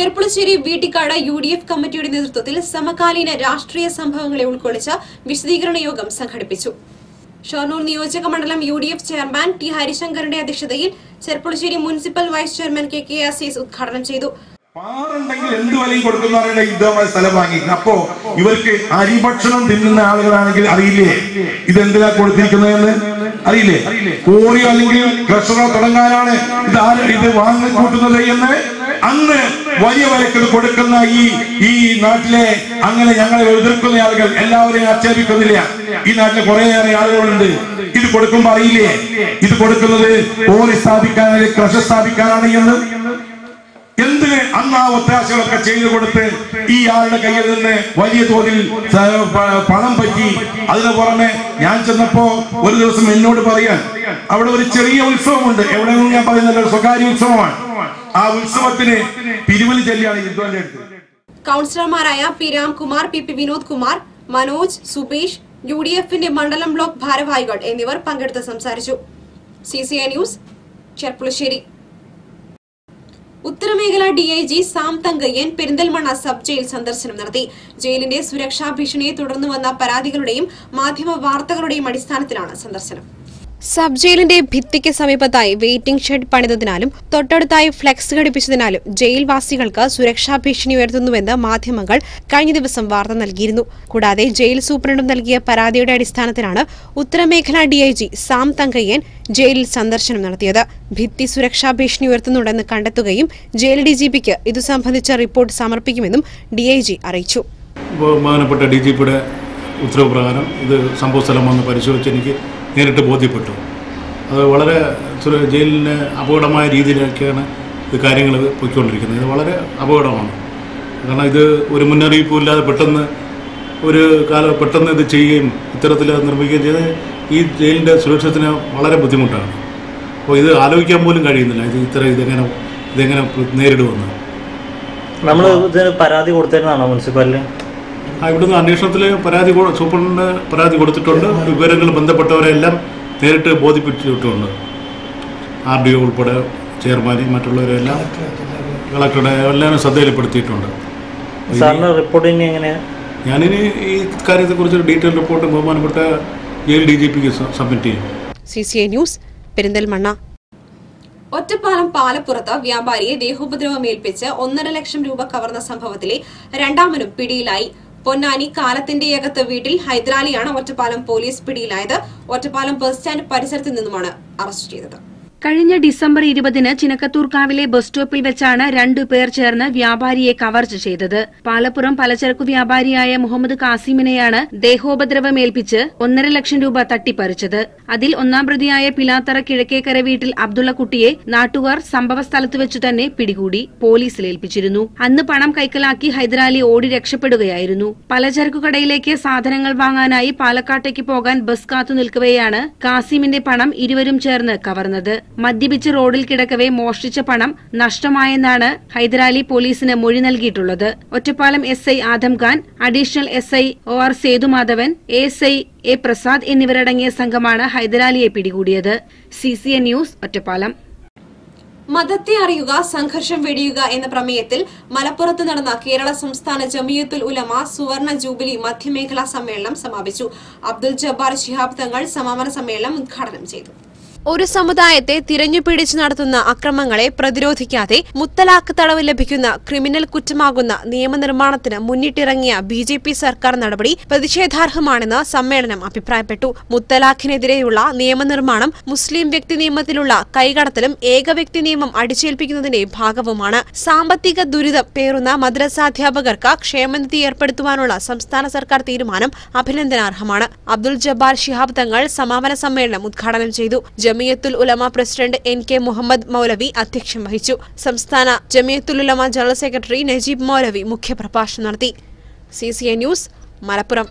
Cherpulassery Veettikkad U D F കമ്മിറ്റിയുടെ നേതൃത്വത്തിൽ സമകാലീന രാഷ്ട്രീയ സംഭവങ്ങളെ ഉൾക്കൊള്ളിച്ച വിശദീകരണ യോഗം സംഘടിപ്പിച്ചു ഷൊർണൂർ നിയോജക മണ്ഡലം U D F chairman T ഹരിശങ്കറിന്റെ അധ്യക്ഷതയിൽ Cherpulassery municipal vice chairman K K Azeez ഉദ്ഘാടനം ചെയ്തു പാറുണ്ടെങ്കിൽ എന്ത് വിലയും കൊടുക്കുന്ന പറയുന്ന യുദ്ധമായ സ്ഥലം വാങ്ങി അപ്പോ ഇവർക്ക് അരിഭക്ഷണം തിന്നുന്ന ആളുകളാണെങ്കിൽ അറിയില്ലേ ഇതെന്തിനാ കൊടുത്തിരിക്കുന്നതെന്ന് അറിയില്ലേ കോറിയോ അല്ലെങ്കിൽ ക്രഷറോ തുടങ്ങാനാണ് ഇത് ആര് ഇത് വാങ്ങി കൂട്ടുന്നത് എന്ന് അന്ന് വലിയ വിലക്ക് ഇത് കൊടുക്കുന്ന ഈ ഈ നാട്ടിലെ അങ്ങനെ ഞങ്ങളെ എതിർക്കുന്ന ആളുകൾ എല്ലാവരെയും ആക്ഷേപിക്കുന്നില്ല ഈ നാട്ടിലെ കുറേയേറെ ആളുകളുണ്ട് ഇത് കൊടുക്കുമ്പോ അറിയില്ലേ ഇത് കൊടുക്കുന്നത് കോറി സ്ഥാപിക്കാനാണ് ക്രഷർ സ്ഥാപിക്കാനാണ് എന്ന് എന്തിന് അന്ന് ആ ഒത്താശകളൊക്കെ ചെയ്തു കൊടുത്ത് ഈ ആളുടെ കയ്യിൽ നിന്ന് വലിയ തോതിൽ സ- പ- പണം പറ്റി അതിന് പുറമെ ഞാൻ ചെന്നപ്പോ ഒരു ദിവസം എന്നോട് പറയാൻ അവിടെ ഒരു ചെറിയ ഉത്സവമുണ്ട് എവിടെയെന്നും ഞാൻ പറയുന്നത് ഒരു സ്വകാര്യ ഉത്സവമാണ് ആ ഉത്സവത്തിന് പിരിവിന് ചെല്ലിയാണ് യുദ്ധന്റെ അടുത്ത് കൌൺസിലർമാരായ P Ramkumar P P Vinod Kumar Manoj Subeesh U D എഫിന്റെ മണ്ഡലം ബ്ലോക്ക് ഭാരവാഹികൾ എന്നിവർ പങ്കെടുത്ത് സംസാരിച്ചു C C I news Cherpulassery ഉത്തരമേഖല D I G Sam Thankayyan Perinthalmanna sub jail സന്ദർശനം നടത്തി ജയിലിന്റെ സുരക്ഷാ ഭീഷണിയെ തുടർന്ന് വന്ന പരാതികളുടെയും മാധ്യമ വാർത്തകളുടെയും അടിസ്ഥാനത്തിലാണ് സന്ദർശനം സബ് ജയിലിന്റെ ഭിത്തിക്ക് സമീപത്തായി വെയിറ്റിംഗ് ഷെഡ് പണിതതിനാലും തൊട്ടടുത്തായി ഫ്ലെക്സ് ഘടിപ്പിച്ചതിനാലും ജയിൽവാസികൾക്ക് സുരക്ഷാ ഭീഷണി ഉയർത്തുന്നുവെന്ന് മാധ്യമങ്ങൾ കഴിഞ്ഞ ദിവസം വാർത്ത നൽകിയിരുന്നു കൂടാതെ ജയിൽ സൂപ്രണ്ടും നൽകിയ പരാതിയുടെ അടിസ്ഥാനത്തിലാണ് ഉത്തരമേഖല ഡിഐജി സാം തങ്കയ്യൻ ജയിലിൽ സന്ദർശനം നടത്തിയത് ഭിത്തി സുരക്ഷാ ഭീഷണി ഉയർത്തുന്നുണ്ടെന്ന് കണ്ടെത്തുകയും ജയിൽ ഡിജിപിക്ക് ഇതു സംബന്ധിച്ച റിപ്പോർട്ട് സമർപ്പിക്കുമെന്നും ഡിഐജി അറിയിച്ചു ബഹുമാനപ്പെട്ട ഡി ജി പിയുടെ ഉത്തരവ് പ്രകാരം ഇത് സംഭവ സ്ഥലം വന്ന് പരിശോധിച്ച് എനിക്ക് നേരിട്ട് ബോധ്യപ്പെട്ടു അത് വളരെ സുര- ജയിലിന് അപകടമായ രീതിയിലൊക്കെയാണ് ഇത് കാര്യങ്ങൾ പൊയ്ക്കൊണ്ടിരിക്കുന്നത് ഇത് വളരെ അപകടമാണ് കാരണം ഇത് ഒരു മുന്നറിയിപ്പും ഇല്ലാതെ പെട്ടെന്ന് ഒരു കാല പെട്ടെന്ന് ഇത് ചെയ്യുകയും ഇത്തരത്തിൽ നിർമ്മിക്കുകയും ചെയ്ത് ഈ ജയിലിൻ്റെ സുരക്ഷത്തിന് വളരെ ബുദ്ധിമുട്ടാണ് അപ്പോൾ ഇത് ആലോചിക്കാൻ പോലും കഴിയുന്നില്ല ഇത് ഇത്ര ഇതെങ്ങനെ ഇതെങ്ങനെ നേരിടുമെന്ന് നമ്മൾ ഇതിന് പരാതി കൊടുത്തിരുന്നാണോ മുനിസിപ്പാലിറ്റി ആ ഇവിടുന്ന് അന്വേഷണത്തിൽ പരാതി കൊ- സൂപ്രണ്ടിന് പരാതി കൊടുത്തിട്ടുണ്ട് വിവരങ്ങൾ ബന്ധപ്പെട്ടവരെല്ലാം നേരിട്ട് ബോധിപ്പിച്ചിട്ടുണ്ട് ആർ ഡി ഒ ഉൾപ്പെടെ ചെയർമാനെയും മറ്റുള്ളവരെല്ലാം കളക്ടറുടെ എല്ലാം ശ്രദ്ധയിൽപ്പെടുത്തിയിട്ടുണ്ട് സാറിന് റിപ്പോർട്ടിങ് എങ്ങനെയാ ഞാനിനി ഈ കാര്യത്തെക്കുറിച്ച് ഡീറ്റെയിൽ റിപ്പോർട്ട് ബഹുമാനപ്പെട്ട ജയിൽ ഡി ജി പിക്ക് സബ്മിറ്റ് ചെയ്യും C C I news Perinthalmanna Ottapalam പാലപ്പുറത്ത് വ്യാപാരിയെ ദേഹോപദ്രവമേൽപ്പിച്ച് ഒന്നര ലക്ഷം രൂപ കവർന്ന സംഭവത്തിലെ രണ്ടാമനും പിടിയിലായി പൊന്നാനി കാലത്തിന്റെ അകത്ത് വീട്ടിൽ ഹൈദരാലിയാണ് ഒറ്റപ്പാലം പോലീസ് പിടിയിലായത് ഒറ്റപ്പാലം ബസ് സ്റ്റാൻഡ് പരിസരത്ത് നിന്നുമാണ് അറസ്റ്റ് ചെയ്തത് കഴിഞ്ഞ ഡിസംബർ ഇരുപതിന് ചിനക്കത്തൂർക്കാവിലെ ബസ് സ്റ്റോപ്പിൽ വെച്ചാണ് രണ്ടു പേർ ചേർന്ന് വ്യാപാരിയെ കവർച്ച ചെയ്തത് പാലപ്പുറം പലചരക്കു വ്യാപാരിയായ മുഹമ്മദ് കാസിമിനെയാണ് ദേഹോപദ്രവമേൽപ്പിച്ച് ഒന്നര ലക്ഷം രൂപ തട്ടിപ്പറിച്ചത് അതിൽ ഒന്നാം പ്രതിയായ പിലാത്തറ കിഴക്കേക്കര വീട്ടിൽ അബ്ദുള്ളക്കുട്ടിയെ നാട്ടുകാർ സംഭവ സ്ഥലത്ത് വെച്ചു തന്നെ പിടികൂടി പോലീസിൽ ഏൽപ്പിച്ചിരുന്നു അന്ന് പണം കൈക്കലാക്കി ഹൈദരാലി ഓടി രക്ഷപ്പെടുകയായിരുന്നു പലചരക്കു കടയിലേക്ക് സാധനങ്ങൾ വാങ്ങാനായി പാലക്കാട്ടേക്ക് പോകാൻ ബസ് കാത്തു നിൽക്കവെയാണ് കാസിമിന്റെ പണം ഇരുവരും ചേർന്ന് കവർന്നത് മദ്യപിച്ച് റോഡിൽ കിടക്കവെ മോഷ്ടിച്ച പണം നഷ്ടമായെന്നാണ് ഹൈദരാലി പോലീസിന് മൊഴി നൽകിയിട്ടുള്ളത് Ottapalam S I Adam Khan additional S I O R Sethumadhavan A S I A Prasad എന്നിവരടങ്ങിയ സംഘമാണ് ഹൈദരാലിയെ പിടികൂടിയത് C C N news Ottapalam മതത്തെ അറിയുക സംഘർഷം വെടിയുക എന്ന പ്രമേയത്തിൽ മലപ്പുറത്ത് നടന്ന കേരള സംസ്ഥാന ജമിയത്തുൽ ഉലമ സുവർണ ജൂബിലി മധ്യമേഖലാ സമ്മേളനം സമാപിച്ചു അബ്ദുൽ ജബ്ബാർ ശിഹാബ് തങ്ങൾ സമാപന സമ്മേളനം ഉദ്ഘാടനം ചെയ്തു ഒരു സമുദായത്തെ തിരഞ്ഞുപിടിച്ച് നടത്തുന്ന അക്രമങ്ങളെ പ്രതിരോധിക്കാതെ മുത്തലാഖ് തടവ് ലഭിക്കുന്ന ക്രിമിനൽ കുറ്റമാകുന്ന നിയമനിർമ്മാണത്തിന് മുന്നിട്ടിറങ്ങിയ ബി ജെ പി സർക്കാർ നടപടി പ്രതിഷേധാർഹമാണെന്ന് സമ്മേളനം അഭിപ്രായപ്പെട്ടു മുത്തലാഖിനെതിരെയുള്ള നിയമനിർമ്മാണം മുസ്ലിം വ്യക്തി നിയമത്തിലുള്ള കൈകടത്തലും ഏകവ്യക്തി നിയമം അടിച്ചേൽപ്പിക്കുന്നതിന്റെ ഭാഗവുമാണ് സാമ്പത്തിക ദുരിതം പേറുന്ന മദ്രസാധ്യാപകർക്ക് ക്ഷേമനിധി ഏർപ്പെടുത്തുവാനുള്ള സംസ്ഥാന സർക്കാർ തീരുമാനം അഭിനന്ദനാർഹമാണ് അബ്ദുൽ ജബ്ബാർ ശിഹാബ് തങ്ങൾ സമാപന സമ്മേളനം ഉദ്ഘാടനം ചെയ്തു Jamiathul Ulama president N K Muhammad Moulavi അധ്യക്ഷം വഹിച്ചു സംസ്ഥാന ജമിയത്തുൽ ഉലമ ജനറൽ സെക്രട്ടറി നജീബ് മൗലവി മുഖ്യപ്രഭാഷണം നടത്തി C C A news Malappuram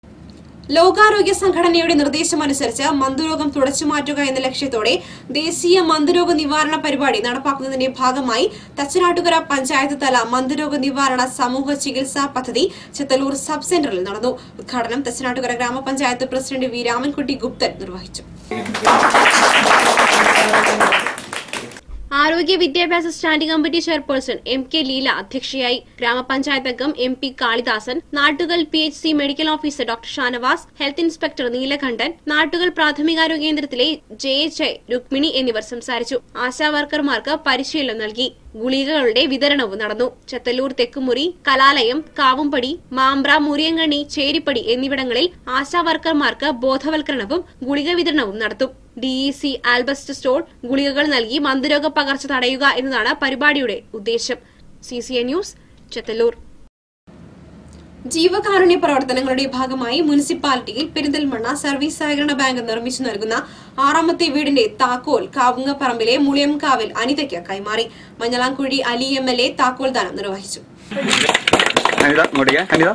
ലോകാരോഗ്യ സംഘടനയുടെ നിർദ്ദേശമനുസരിച്ച് മന്ദുരോഗം തുടച്ചുമാറ്റുക എന്ന ലക്ഷ്യത്തോടെ ദേശീയ മന്ദുരോഗ നിവാരണ പരിപാടി നടപ്പാക്കുന്നതിന്റെ ഭാഗമായി തച്ചനാട്ടുകര പഞ്ചായത്ത് തല മന്ദുരോഗ നിവാരണ സമൂഹ ചികിത്സാ പദ്ധതി ചെത്തലൂർ സബ് സെന്ററിൽ നടന്നു ഉദ്ഘാടനം തച്ചനാട്ടുകര ഗ്രാമപഞ്ചായത്ത് പ്രസിഡന്റ് വി രാമൻകുട്ടി ഗുപ്തൻ നിർവഹിച്ചു ആരോഗ്യ വിദ്യാഭ്യാസ standing committee chairperson M K Leela അധ്യക്ഷയായി ഗ്രാമപഞ്ചായത്ത് അംഗം M P Kalidasan Nattukal P H C medical officer doctor Shanavas health inspector Neelakandan Nattukal പ്രാഥമികാരോഗ്യ കേന്ദ്രത്തിലെ ജെ എച്ച് ഐ രുക്മിണി എന്നിവർ സംസാരിച്ചു ആശാ വർക്കർമാർക്ക് പരിശീലനം നൽകി ഗുളികകളുടെ വിതരണവും നടന്നു ചെത്തല്ലൂർ തെക്കുമുറി കലാലയം കാവുംപടി മാമ്പ്ര മുരിയങ്കണി ചേരിപ്പടി എന്നിവിടങ്ങളിൽ ആശാ വർക്കർമാർക്ക് ബോധവൽക്കരണവും ഗുളിക വിതരണവും നടത്തും ഡിഇസി ആൽബസ്റ്റ് സ്റ്റോൾ ഗുളികകൾ നൽകി മന്ദരോഗ പകർച്ച തടയുക എന്നതാണ് പരിപാടിയുടെ ഉദ്ദേശം C C A news Chethallur ജീവകാരുണ്യ പ്രവർത്തനങ്ങളുടെ ഭാഗമായി മുനിസിപ്പാലിറ്റിയിൽ പെരിന്തൽമണ്ണ സർവീസ് സഹകരണ ബാങ്ക് നിർമ്മിച്ചു നൽകുന്ന ആറാമത്തെ വീടിന്റെ താക്കോൽ കാവുങ്ങപ്പറമ്പിലെ മുളിയംകാവിൽ അനിതയ്ക്ക് കൈമാറി Manjalamkuzhi Ali M L A താക്കോൽ ദാനം നിർവഹിച്ചു അനിത ഇങ്ങോട്ടേക്ക് അനിത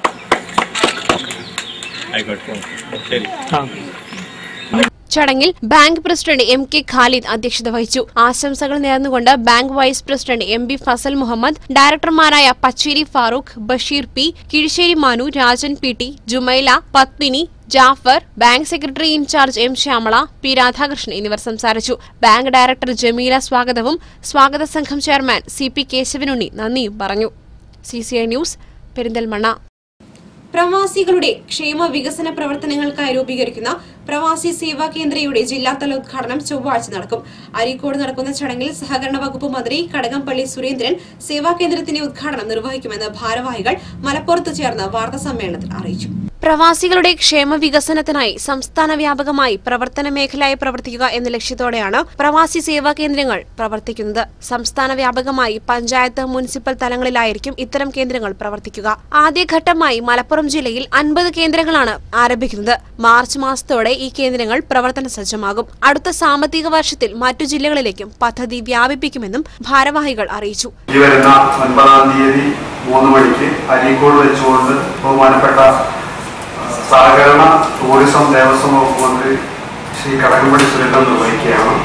ചടങ്ങിൽ bank president M K Khalid അധ്യക്ഷത വഹിച്ചു ആശംസകൾ നേർന്നുകൊണ്ട് bank vice president M B Fazal Muhammad ഡയറക്ടർമാരായ Pacheri Farooq Basheer P Kizhissery Manu Rajan P T Jumaila Padmini Jafar bank secretary in charge M Shyamala P Radhakrishnan എന്നിവർ സംസാരിച്ചു ബാങ്ക് ഡയറക്ടർ ജമീല സ്വാഗതവും സ്വാഗത സംഘം ചെയർമാൻ സി പി കേശവനുണ്ണി നന്ദിയും പറഞ്ഞു C C I news Perinthalmanna പ്രവാസികളുടെ ക്ഷേമ വികസന പ്രവർത്തനങ്ങൾക്കായി രൂപീകരിക്കുന്ന പ്രവാസി സേവാ കേന്ദ്രയുടെ ജില്ലാതല ഉദ്ഘാടനം ചൊവ്വാഴ്ച നടക്കും അരീക്കോട് നടക്കുന്ന ചടങ്ങിൽ സഹകരണ വകുപ്പ് മന്ത്രി കടകംപള്ളി സുരേന്ദ്രൻ സേവാ കേന്ദ്രത്തിന്റെ ഉദ്ഘാടനം നിർവഹിക്കുമെന്ന് ഭാരവാഹികൾ മലപ്പുറത്ത് ചേർന്ന വാർത്താ സമ്മേളനത്തിൽ അറിയിച്ചു പ്രവാസികളുടെ ക്ഷേമ വികസനത്തിനായി സംസ്ഥാന വ്യാപകമായി പ്രവർത്തന മേഖലയായി പ്രവർത്തിക്കുക എന്ന ലക്ഷ്യത്തോടെയാണ് പ്രവാസി സേവാ കേന്ദ്രങ്ങൾ പ്രവർത്തിക്കുന്നത് സംസ്ഥാന വ്യാപകമായി പഞ്ചായത്ത് മുനിസിപ്പൽ തലങ്ങളിലായിരിക്കും ഇത്തരം കേന്ദ്രങ്ങൾ പ്രവർത്തിക്കുക ആദ്യഘട്ടമായി മലപ്പുറം ജില്ലയിൽ അൻപത് കേന്ദ്രങ്ങളാണ് ആരംഭിക്കുന്നത് മാർച്ച് മാസത്തോടെ ഈ കേന്ദ്രങ്ങൾ പ്രവർത്തന സജ്ജമാകും അടുത്ത സാമ്പത്തിക വർഷത്തിൽ മറ്റു ജില്ലകളിലേക്കും പദ്ധതി വ്യാപിപ്പിക്കുമെന്നും ഭാരവാഹികൾ അറിയിച്ചു ഈ വരുന്ന ഒൻപതാം തീയതി മൂന്ന് മണിക്ക് അരീക്കോട് വെച്ചുകൊണ്ട് ബഹുമാനപ്പെട്ട ആ, സഹകരണ ടൂറിസം ദേവസ്വം വകുപ്പ് മന്ത്രി ശ്രീ കടകംപള്ളി സുരേന്ദ്രൻ നിർവഹിക്കുകയാണ്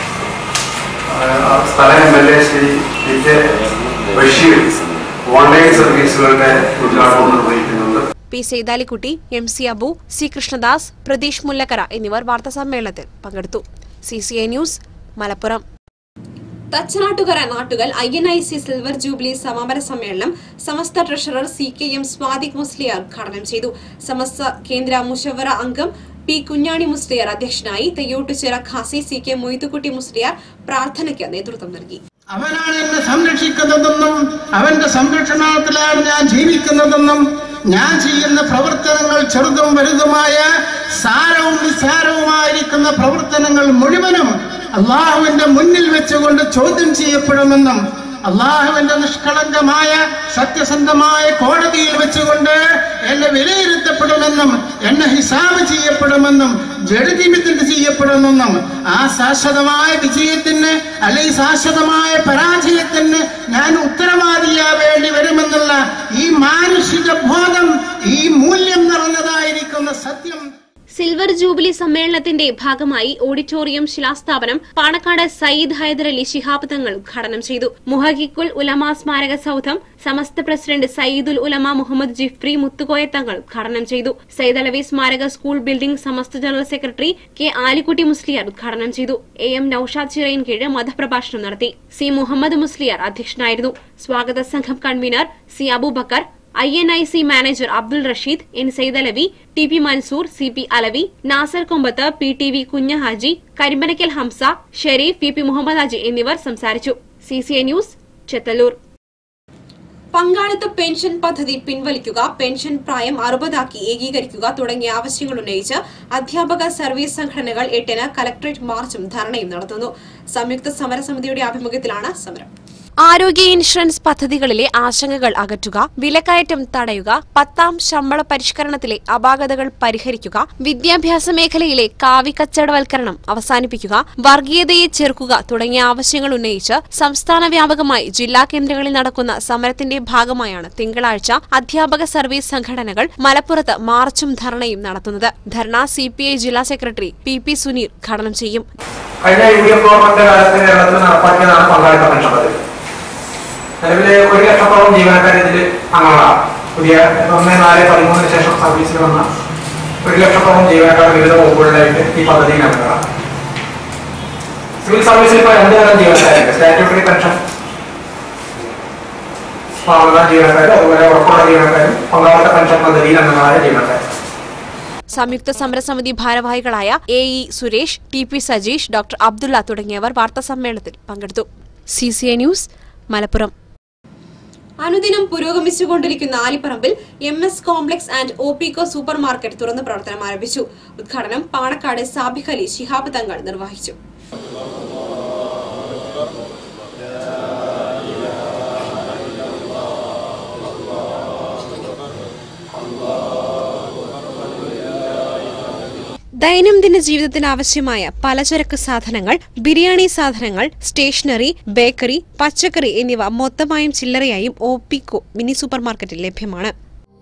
ആ, സ്ഥല M L A Shri P K Basheer online സർവീസുകളുടെ ഉദ്ഘാടനം നിർവഹിക്കുന്നുണ്ട് P Seythalikutty M C Abu C Krishnadas Pratheesh Mullakkara എന്നിവർ വാർത്താസമ്മേളനത്തിൽ പങ്കെടുത്തു C C I news Malappuram Thachanattukara Nattukal I N I C silver jubilee സമാപന സമ്മേളനം Samastha treasurer C K M Swadiq Musliyar ഉദ്ഘാടനം ചെയ്തു സമസ്ത കേന്ദ്ര മുഷവറ അംഗം പി കുഞ്ഞാണി മുസ്ലിയാർ അധ്യക്ഷനായി തെയ്യോട്ടുചിറ ഖാസി സി കെ മൊയ്തുകുട്ടി മുസ്ലിയാർ പ്രാർത്ഥനയ്ക്ക് നേതൃത്വം നൽകി അവനാണ് എന്നെ സംരക്ഷിക്കുന്നതെന്നും അവന്റെ സംരക്ഷണത്തിലാണ് ഞാൻ ജീവിക്കുന്നതെന്നും ഞാൻ ചെയ്യുന്ന പ്രവർത്തനങ്ങൾ ചെറുതും വലുതുമായ സാരവും നിസ്സാരവുമായിരിക്കുന്ന പ്രവർത്തനങ്ങൾ മുഴുവനും അള്ളാഹുവിന്റെ മുന്നിൽ വെച്ചുകൊണ്ട് ചോദ്യം ചെയ്യപ്പെടുമെന്നും അള്ളാഹുവിന്റെ നിഷ്കളങ്കമായ സത്യസന്ധമായ കോടതിയിൽ വെച്ചുകൊണ്ട് എന്നെ വിലയിരുത്തപ്പെടുമെന്നും എന്നെ ഹിസാബ് ചെയ്യപ്പെടുമെന്നും ജഡ്ജിമെന്റ് ചെയ്യപ്പെടുമെന്നും ആ ശാശ്വതമായ വിജയത്തിന് അല്ലെങ്കിൽ ശാശ്വതമായ പരാജയത്തിന് ഞാൻ ഉത്തരവാദിയാവേണ്ടി വരുമെന്നുള്ള ഈ മാനുഷിക ബോധം ഈ മൂല്യം നിറഞ്ഞതായിരിക്കുന്ന സത്യം സിൽവർ ജൂബിലി സമ്മേളനത്തിന്റെ ഭാഗമായി ഓഡിറ്റോറിയം ശിലാസ്ഥാപനം പാണക്കാട് സയ്യിദ് ഹൈദരലി ശിഹാബ് തങ്ങൾ ഉദ്ഘാടനം ചെയ്തു മുഹഖിക്കുൽ ഉലമ സ്മാരക സൌധം സമസ്ത പ്രസിഡന്റ് സയ്യിദുൽ ഉലമ മുഹമ്മദ് ജിഫ്രി മുത്തുകോയ തങ്ങൾ ഉദ്ഘാടനം ചെയ്തു സയ്യിദ് അലവി സ്മാരക school building Samastha general secretary K Alikutty Musliyar ഉദ്ഘാടനം ചെയ്തു എ എം നൌഷാദ് ചിറയിൻ കീഴ് മതപ്രഭാഷണം നടത്തി സി മുഹമ്മദ് മുസ്ലിയാർ അധ്യക്ഷനായിരുന്നു സ്വാഗത സംഘം convener C Abubakar I N I C manager Abdul Rasheed N Said Alavi T P Mansoor C P Alavi Nasar Kombath P T V Kunjahaji Karimpanakkal Hamza Shareef P P Muhammad Haji എന്നിവർ സംസാരിച്ചു C C A news Chethallur പങ്കാളിത്ത പെൻഷൻ പദ്ധതി പിൻവലിക്കുക പെൻഷൻ പ്രായം അറുപതാക്കി ഏകീകരിക്കുക തുടങ്ങിയ ആവശ്യങ്ങൾ ഉന്നയിച്ച് അധ്യാപക സർവീസ് സംഘടനകൾ എട്ടിന് കലക്ടറേറ്റ് മാർച്ചും ധർണയും നടത്തുന്നു സംയുക്ത സമരസമിതിയുടെ ആഭിമുഖ്യത്തിലാണ് സമരം ആരോഗ്യ ഇൻഷുറൻസ് പദ്ധതികളിലെ ആശങ്കകൾ അകറ്റുക വിലക്കയറ്റം തടയുക പത്താം ശമ്പള പരിഷ്കരണത്തിലെ അപാകതകൾ പരിഹരിക്കുക വിദ്യാഭ്യാസ മേഖലയിലെ കാവിക്കച്ചവടവൽക്കരണം അവസാനിപ്പിക്കുക വർഗീയതയെ ചെറുക്കുക തുടങ്ങിയ ആവശ്യങ്ങൾ ഉന്നയിച്ച് സംസ്ഥാന വ്യാപകമായി ജില്ലാ കേന്ദ്രങ്ങളിൽ നടക്കുന്ന സമരത്തിന്റെ ഭാഗമായാണ് തിങ്കളാഴ്ച അധ്യാപക സർവീസ് സംഘടനകൾ മലപ്പുറത്ത് മാർച്ചും ധർണയും നടത്തുന്നത് ധർണ സി ജില്ലാ സെക്രട്ടറി പി പി സുനീർ ഉദ്ഘാടനം ചെയ്യും കഴിഞ്ഞ യു ഡി എഫ് ഗവൺമെന്റ് കാലത്ത് കേരളത്തിൽ നടപ്പാക്കിയതാണ് പങ്കാളിത്ത പെൻഷൻ പദ്ധതി നിലവിലെ ഒരു ലക്ഷത്തോളം ജീവനക്കാർ ഇതിൽ അംഗങ്ങളാണ് പുതിയ ഒന്ന് നാല് പതിമൂന്നിന് ശേഷം സർവീസിൽ വന്ന ഒരു ലക്ഷത്തോളം ജീവനക്കാർ വിവിധ വകുപ്പുകളിലായിട്ട് ഈ പദ്ധതിയിൽ അംഗങ്ങളാണ് സിവിൽ സർവീസിൽ ഇപ്പോൾ രണ്ട് തരം ജീവനക്കാരുണ്ട് സ്റ്റാറ്റ്യൂട്ടറി പെൻഷൻ വാങ്ങുന്ന ജീവനക്കാരും അതുപോലെ ഉറപ്പുള്ള ജീവനക്കാരും പങ്കാളിത്ത പെൻഷൻ പദ്ധതിയിൽ അംഗങ്ങളായ ജീവനക്കാരും സംയുക്ത സമരസമിതി ഭാരവാഹികളായ A E Suresh T P Sajeesh doctor Abdulla തുടങ്ങിയവർ വാർത്താസമ്മേളനത്തിൽ പങ്കെടുത്തു C C A news Malappuram അനുദിനം പുരോഗമിച്ചുകൊണ്ടിരിക്കുന്ന ആലിപ്പറമ്പിൽ M S complex and O Pico super market തുറന്ന് പ്രവർത്തനം ആരംഭിച്ചു ഉദ്ഘാടനം പാണക്കാട് സാബിഖ് അലി ശിഹാബ് തങ്ങൾ നിർവഹിച്ചു ദൈനംദിന ജീവിതത്തിന് ആവശ്യമായ പലചരക്ക് സാധനങ്ങൾ ബിരിയാണി സാധനങ്ങൾ സ്റ്റേഷനറി ബേക്കറി പച്ചക്കറി എന്നിവ മൊത്തമായും ചില്ലറയായും ഒ പിക്കോ മിനി സൂപ്പർ മാർക്കറ്റിൽ ലഭ്യമാണ്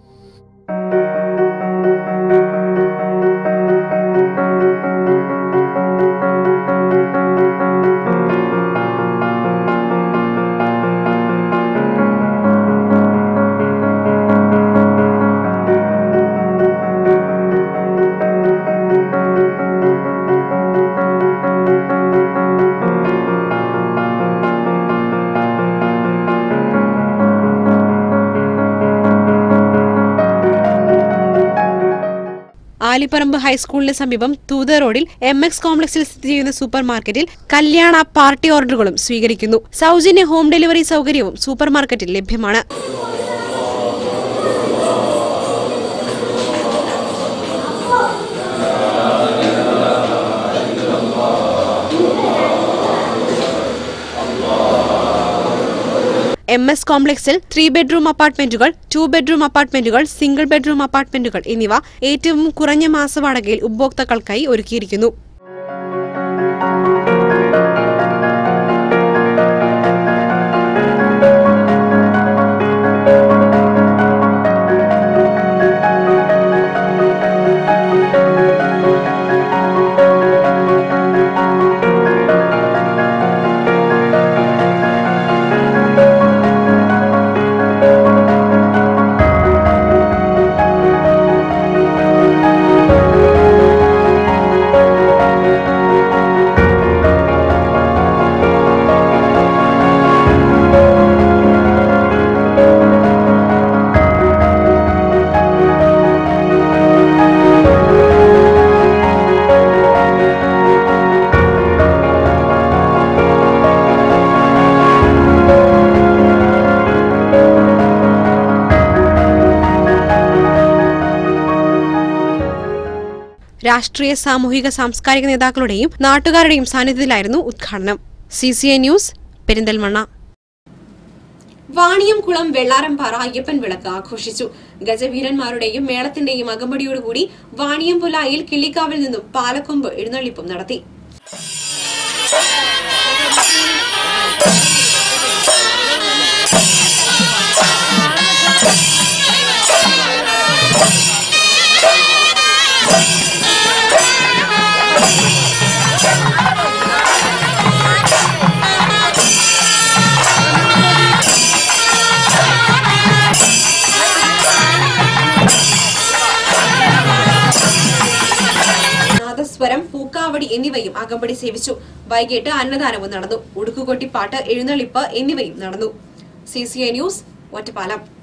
ആലിപ്പറമ്പ് ഹൈസ്കൂളിന് സമീപം തൂത റോഡിൽ എം എക്സ് കോംപ്ലക്സിൽ സ്ഥിതി ചെയ്യുന്ന സൂപ്പർ മാർക്കറ്റിൽ കല്യാണ പാർട്ടി ഓർഡറുകളും സ്വീകരിക്കുന്നു സൗജന്യ ഹോം ഡെലിവറി സൗകര്യവും സൂപ്പർ മാർക്കറ്റിൽ ലഭ്യമാണ് എം എസ് കോംപ്ലക്സിൽ ത്രീ ബെഡ്റൂം അപ്പാർട്ട്മെന്റുകൾ ടു ബെഡ്റൂം അപ്പാർട്ട്മെന്റുകൾ സിംഗിൾ ബെഡ്റൂം അപ്പാർട്ട്മെന്റുകൾ എന്നിവ ഏറ്റവും കുറഞ്ഞ മാസവാടകയിൽ ഉപഭോക്താക്കൾക്കായി ഒരുക്കിയിരിക്കുന്നു രാഷ്ട്രീയ സാമൂഹിക സാംസ്കാരിക നേതാക്കളുടെയും നാട്ടുകാരുടെയും സാന്നിധ്യത്തിലായിരുന്നു ഉദ്ഘാടനം C C A news Perinthalmanna Vaniyamkulam Vellarampara Ayyappan വിളക്ക് ആഘോഷിച്ചു ഗജവീരന്മാരുടെയും മേളത്തിന്റെയും അകമ്പടിയോടുകൂടി വാണിയംപുലായിൽ കിള്ളിക്കാവിൽ നിന്നും പാലക്കൊമ്പ് എഴുന്നള്ളിപ്പും നടത്തി നാദസ്വരം പൂക്കാവടി എന്നിവയും അകമ്പടി സേവിച്ചു വൈകിട്ട് അന്നദാനവും നടന്നു ഉടുക്കുകൊട്ടിപ്പാട്ട് എഴുന്നള്ളിപ്പ് എന്നിവയും നടന്നു C C A news Ottapalam